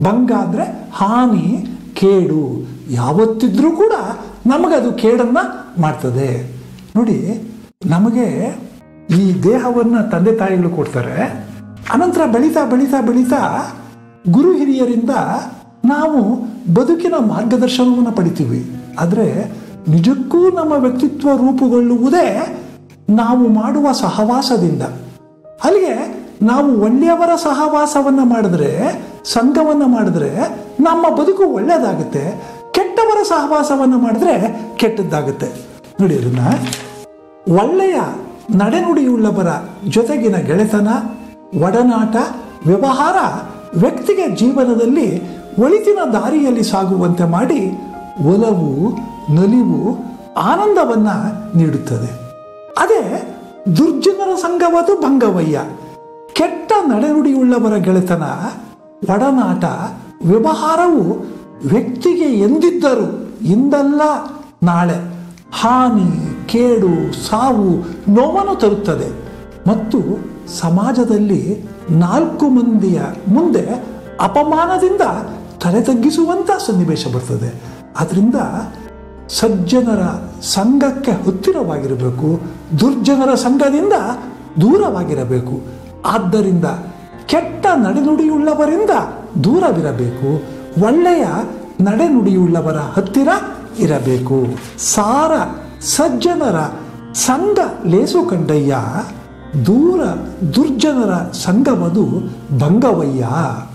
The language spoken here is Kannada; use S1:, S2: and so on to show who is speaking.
S1: ಭಂಗ ಅಂದರೆ ಹಾನಿ ಕೇಡು ಯಾವತ್ತಿದ್ರೂ ಕೂಡ ನಮಗದು ಕೇಡನ್ನು ಮಾಡ್ತದೆ ನೋಡಿ ನಮಗೆ ಈ ದೇಹವನ್ನು ತಂದೆ ತಾಯಿಗಳು ಕೊಡ್ತಾರೆ ಅನಂತರ ಬೆಳೀತಾ ಬೆಳೀತಾ ಬೆಳೀತಾ ಗುರು ಹಿರಿಯರಿಂದ ನಾವು ಬದುಕಿನ ಮಾರ್ಗದರ್ಶನವನ್ನು ಪಡಿತೀವಿ ಆದರೆ ನಿಜಕ್ಕೂ ನಮ್ಮ ವ್ಯಕ್ತಿತ್ವ ರೂಪುಗೊಳ್ಳುವುದೇ ನಾವು ಮಾಡುವ ಸಹವಾಸದಿಂದ ಅಲ್ಲಿಗೆ ನಾವು ಒಳ್ಳೆಯವರ ಸಹವಾಸವನ್ನು ಮಾಡಿದ್ರೆ ಸಂಘವನ್ನು ಮಾಡಿದ್ರೆ ನಮ್ಮ ಬದುಕು ಒಳ್ಳೆಯದಾಗುತ್ತೆ ಕೆಟ್ಟವರ ಸಹವಾಸವನ್ನು ಮಾಡಿದ್ರೆ ಕೆಟ್ಟದ್ದಾಗುತ್ತೆ ನೋಡಿ ಅದನ್ನ ಒಳ್ಳೆಯ ನಡೆನುಡಿಯುಳ್ಳವರ ಜೊತೆಗಿನ ಗೆಳೆತನ ಒಡನಾಟ ವ್ಯವಹಾರ ವ್ಯಕ್ತಿಗೆ ಜೀವನದಲ್ಲಿ ಒಳಿತಿನ ದಾರಿಯಲ್ಲಿ ಸಾಗುವಂತೆ ಮಾಡಿ ಒಲವು ನಲಿವು ಆನಂದವನ್ನು ನೀಡುತ್ತದೆ ಅದೇ ದುರ್ಜನರ ಸಂಘವದು ಭಂಗವಯ್ಯ ಕೆಟ್ಟ ನಡೆನುಡಿಯುಳ್ಳವರ ಗೆಳೆತನ ಒಡನಾಟ ವ್ಯವಹಾರವು ವ್ಯಕ್ತಿಗೆ ಎಂದಿದ್ದರು ಇಂದಲ್ಲ ನಾಳೆ ಹಾನಿ ಕೇಡು ಸಾವು ನೋವನ್ನು ತರುತ್ತದೆ ಮತ್ತು ಸಮಾಜದಲ್ಲಿ ನಾಲ್ಕು ಮಂದಿಯ ಮುಂದೆ ಅಪಮಾನದಿಂದ ತಲೆ ತಗ್ಗಿಸುವಂಥ ಸನ್ನಿವೇಶ ಬರ್ತದೆ ಆದ್ದರಿಂದ ಸಜ್ಜನರ ಸಂಘಕ್ಕೆ ಹತ್ತಿರವಾಗಿರಬೇಕು ದುರ್ಜನರ ಸಂಘದಿಂದ ದೂರವಾಗಿರಬೇಕು ಆದ್ದರಿಂದ ಕೆಟ್ಟ ನಡೆನುಡಿಯುಳ್ಳವರಿಂದ ದೂರವಿರಬೇಕು ಒಳ್ಳೆಯ ನಡೆನುಡಿಯುಳ್ಳವರ ಹತ್ತಿರ ಇರಬೇಕು ಸಾರ ಸಜ್ಜನರ ಸಂಘ ಲೇಸು ಕಂಡಯ್ಯ ದೂರ ದುರ್ಜನರ ಸಂಘವದು ಭಂಗವಯ್ಯ